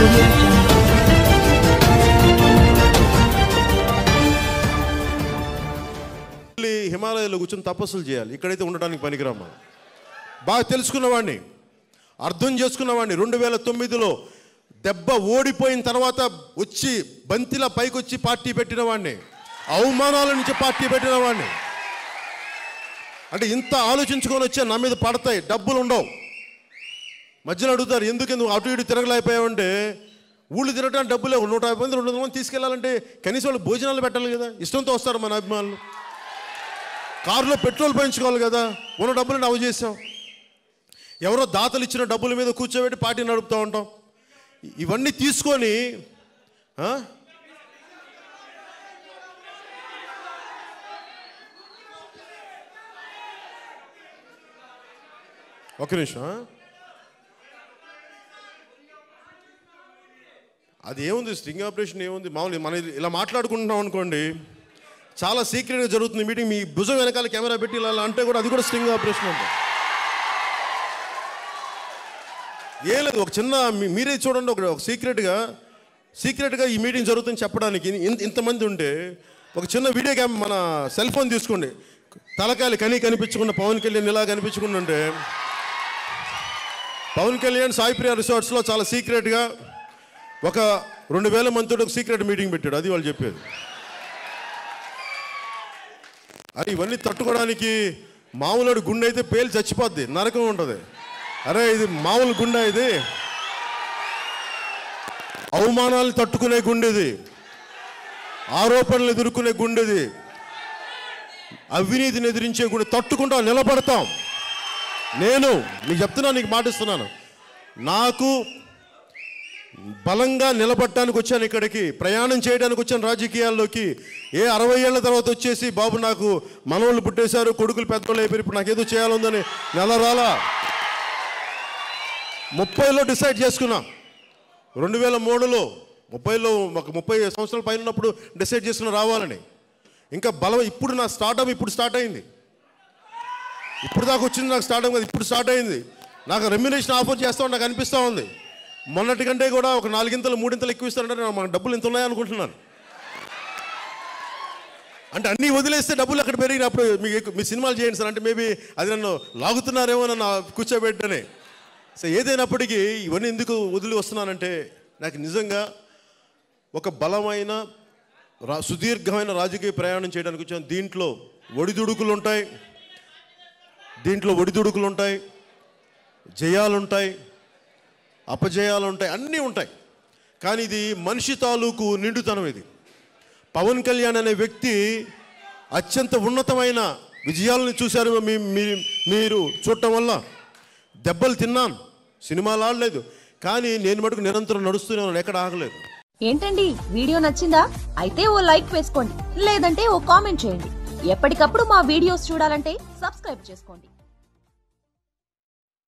audio jungle. వెళ్ళి హిమాలయాల్లో కూర్చొని తపస్సులు చేయాలి ఇక్కడైతే ఉండడానికి పనికిరాం మనం బాగా తెలుసుకున్నవాడిని అర్థం చేసుకున్నవాడిని రెండు వేల తొమ్మిదిలో దెబ్బ ఓడిపోయిన తర్వాత వచ్చి బంతిలా పైకి వచ్చి పార్టీ పెట్టిన వాడిని అవమానాల నుంచి పార్టీ పెట్టిన వాడిని అంటే ఇంత ఆలోచించుకొని వచ్చా నా మీద పడతాయి డబ్బులు ఉండవు మధ్యలో అడుగుతారు ఎందుకు నువ్వు అటు ఇటు తిరగలేకపోయావంటే ఊళ్ళు తిరగడానికి డబ్బులు లేవు. నూట యాభై మంది రెండు వందల మంది తీసుకెళ్ళాలంటే కనీసం వాళ్ళు భోజనాలు పెట్టాలి కదా ఇష్టంతో వస్తారు మన అభిమానులు కారులో పెట్రోల్ పోయించుకోవాలి కదా ఉన్న డబ్బులు అవి చేసాం ఎవరో దాతలు ఇచ్చిన డబ్బుల మీద కూర్చోబెట్టి పార్టీ నడుపుతూ ఉంటాం ఇవన్నీ తీసుకొని ఆ? ఒక నిమిషం ఆ? అది ఏముంది స్టింగ్ ఆపరేషన్ ఏముంది మామూలు మనం ఇది ఇలా మాట్లాడుకుంటున్నాం అనుకోండి చాలా సీక్రెట్గా జరుగుతుంది మీటింగ్ మీ భుజం వెనకాల కెమెరా పెట్టి ఇలా అంటే కూడా అది కూడా స్టింగ్ ఆపరేషన్ ఉంటుంది ఏ లేదు ఒక చిన్న మీ- మీరే చూడండి ఒక ఒక సీక్రెట్గా సీక్రెట్గా ఈ మీటింగ్ జరుగుతుందని చెప్పడానికి ఇంత ఇంతమంది ఉంటే ఒక చిన్న వీడియో క్యామ్ మన సెల్ ఫోన్ తీసుకోండి తలకాయలు కని కనిపించకుండా పవన్ కళ్యాణ్ ఇలా కనిపించకుండా ఉంటే పవన్ కళ్యాణ్ సాయిప్రియ రిసార్ట్స్లో చాలా సీక్రెట్గా ఒక రెండు వేల మందితో ఒక సీక్రెట్ మీటింగ్ పెట్టాడు అది వాళ్ళు చెప్పేది అది ఇవన్నీ తట్టుకోవడానికి మామూలు గుండె అయితే పేలు చచ్చిపోద్ది నరకం ఉంటుంది అరే ఇది మామూలు గుండె ఇది అవమానాలు తట్టుకునే గుండెది ఆరోపణలు ఎదుర్కొనే గుండెది అవినీతిని ఎదిరించే గుండె తట్టుకుంటాం నిలబడతాం నేను నీకు చెప్తున్నా నీకు మాటిస్తున్నాను నాకు బలంగా నిలబడటానికి వచ్చాను ఇక్కడికి ప్రయాణం చేయడానికి వచ్చాను రాజకీయాల్లోకి ఏ అరవై ఏళ్ల తర్వాత వచ్చేసి బాబు నాకు మనవాళ్ళు పుట్టేశారు కొడుకులు పెద్దోళ్ళు అయిపోయారు ఇప్పుడు నాకు ఏదో చేయాలందని నెల రాలా ముప్పైలో డిసైడ్ చేసుకున్నా రెండు వేల మూడులో ముప్పైలో ఒక ముప్పై సంవత్సరాల పైన ఉన్నప్పుడు డిసైడ్ చేసుకున్న రావాలని ఇంకా బలం ఇప్పుడు నా స్టార్ట్అప్ ఇప్పుడు స్టార్ట్ అయింది ఇప్పుడు దాకా వచ్చింది నాకు స్టార్ట్ అయింది ఇప్పుడు స్టార్ట్ అయింది నాకు రెమ్యునేషన్ ఆఫర్ చేస్తా నాకు అనిపిస్తూ ఉంది మొన్నటి కంటే కూడా ఒక నాలుగింతలు మూడింతలు ఎక్కువ ఇస్తారంటే నాకు మనకు డబ్బులు ఇంత ఉన్నాయనుకుంటున్నాను అంటే అన్నీ వదిలేస్తే డబ్బులు అక్కడ పెరిగినప్పుడు మీకు ఎక్కువ- మీ సినిమాలు చేయండి సార్ అంటే మేబీ అది నన్ను లాగుతున్నారేమో నన్ను కూర్చోబెట్టని సో ఏదైనప్పటికీ ఇవన్నీ ఎందుకు వదిలి వస్తున్నానంటే నాకు నిజంగా ఒక బలమైన రా సుదీర్ఘమైన రాజకీయ ప్రయాణం చేయడానికి వచ్చాను దీంట్లో ఒడిదుడుకులు ఉంటాయి దీంట్లో ఒడిదుడుకులు ఉంటాయి జయాలు ఉంటాయి అపజయాలు ఉంటాయి అన్నీ ఉంటాయి కానీ ఇది మనిషి తాలూకు నిండుతనం ఇది పవన్ కళ్యాణ్ అనే వ్యక్తి అత్యంత ఉన్నతమైన విజయాలను చూశారు మీ మీ- మీరు చూడటం వల్ల దెబ్బలు తిన్నాను సినిమాలు ఆడలేదు కానీ నేను మటుకు నిరంతరం నడుస్తూనే ఉన్నాను ఎక్కడ ఆగలేదు ఏంటండి వీడియో నచ్చిందా అయితే ఓ లైక్ వేసుకోండి లేదంటే ఓ కామెంట్ చేయండి ఎప్పటికప్పుడు మా వీడియోస్ చూడాలంటే సబ్స్క్రైబ్ చేసుకోండి